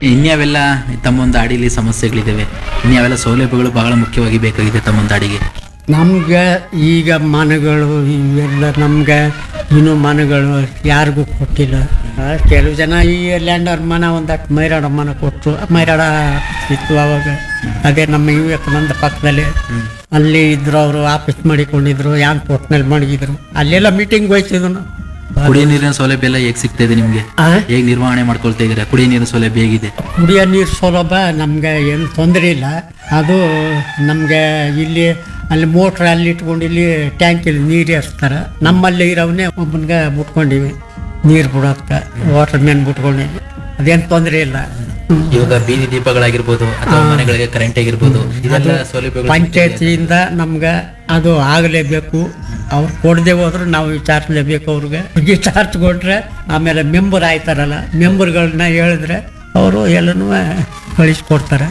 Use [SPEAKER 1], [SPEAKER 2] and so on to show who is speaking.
[SPEAKER 1] ಇನ್ಯಾವೆಲ್ಲ ತಮ್ಮೊಂದು ಅಡಿಲಿ ಸಮಸ್ಯೆಗಳಿದ್ದಾವೆ ಇನ್ಯಾವೆಲ್ಲ ಸೌಲಭ್ಯಗಳು ಬಹಳ ಮುಖ್ಯವಾಗಿ ಬೇಕಾಗಿದೆ ತಮ್ಮೊಂದು ಅಡಿಗೆ
[SPEAKER 2] ನಮ್ಗೆ ಈಗ ಮನೆಗಳು ಇವೆಲ್ಲ ನಮ್ಗೆ ಇನ್ನೂ ಮನೆಗಳು ಯಾರಿಗೂ ಕೊಟ್ಟಿಲ್ಲ ಆ, ಕೆಲವು ಜನ ಈ ಲ್ಯಾಂಡರ್ ಮನೆ ಒಂದಕ್ಕೆ ಮೈರಾಡ ಮನೆ ಕೊಟ್ಟರು ಮೈರಾಡ ಇತ್ತು ಅವಾಗ ಅದೇ ನಮ್ಮ ವಿವೇಕಾನಂದ ಪಕ್ಕದಲ್ಲಿ ಅಲ್ಲಿ ಇದ್ರು ಅವರು ಆಫೀಸ್ ಮಾಡಿಕೊಂಡಿದ್ರು ಯಾನ್ ಪೋಟ್ನಲ್ಲಿ ಮಡಗಿದ್ರು ಅಲ್ಲೆಲ್ಲ ಮೀಟಿಂಗ್ ಹೋಯ್ತಿದ್ರು ನಾವು.
[SPEAKER 1] ಕುಡಿಯ ನೀರಿನ ಸೌಲಭ್ಯ ಎಲ್ಲ ಹೇಗೆ ಸಿಗ್ತಾ ಇದೆ ನಿಮಗೆ
[SPEAKER 2] ಆ?
[SPEAKER 1] ಹೇಗೆ ನಿರ್ವಹಣೆ ಮಾಡ್ಕೊಳ್ತಾ ಇದ್ದೀರಾ ಕುಡಿಯ ನೀರಿನ ಸೌಲಭ್ಯ ಹೇಗಿದೆ
[SPEAKER 2] ಕುಡಿಯೋ ನೀರು ಸೌಲಭ್ಯ ನಮಗೆ ಏನು ತೊಂದರೆ ಇಲ್ಲ ಅದು ನಮಗೆ ಇಲ್ಲಿ ಅಲ್ಲಿ ಮೋಟ್ರ್ ಅಲ್ಲಿ ಇಟ್ಕೊಂಡು ಇಲ್ಲಿ ಟ್ಯಾಂಕಲ್ಲಿ ನೀರು ಏರಿಸ್ತಾರೆ ನಮ್ಮಲ್ಲಿ ಇರೋವನ್ನೇ ಒಬ್ಬನಿಗೆ ಬಿಟ್ಕೊಂಡಿವಿ ನೀರು ಬಿಡೋದಕ್ಕೆ ವಾಟರ್ ಮ್ಯಾನ್ ಬಿಟ್ಕೊಂಡಿವಿ ಅದೇನು ತೊಂದರೆ ಇಲ್ಲ ಹ್ಮ್.
[SPEAKER 1] ಇವಾಗ ಬೀದಿ ದೀಪಗಳಾಗಿರ್ಬೋದು ಅಥವಾ ಮನೆಗಳಿಗೆ ಕರೆಂಟ್ ಆಗಿರ್ಬೋದು ಇದೆಲ್ಲ ಸೌಲಭ್ಯಗಳು
[SPEAKER 2] ಪಂಚಾಯತಿಯಿಂದ ನಮ್ಗೆ ಅದು ಆಗಲೇಬೇಕು ಅವ್ರು ಕೊಡದೆ ಹೋದ್ರೆ ನಾವು ವಿಚಾರಿಸಲೇಬೇಕು ಅವ್ರಿಗೆ ವಿಚಾರಿಸ್ ಕೊಟ್ರೆ ಆಮೇಲೆ ಮೆಂಬರ್ ಆಯ್ತಾರಲ್ಲ ಮೆಂಬರ್ಗಳನ್ನ ಹೇಳಿದ್ರೆ ಅವರು ಎಲ್ಲನೂ ಕಳಿಸ್ಕೊಡ್ತಾರೆ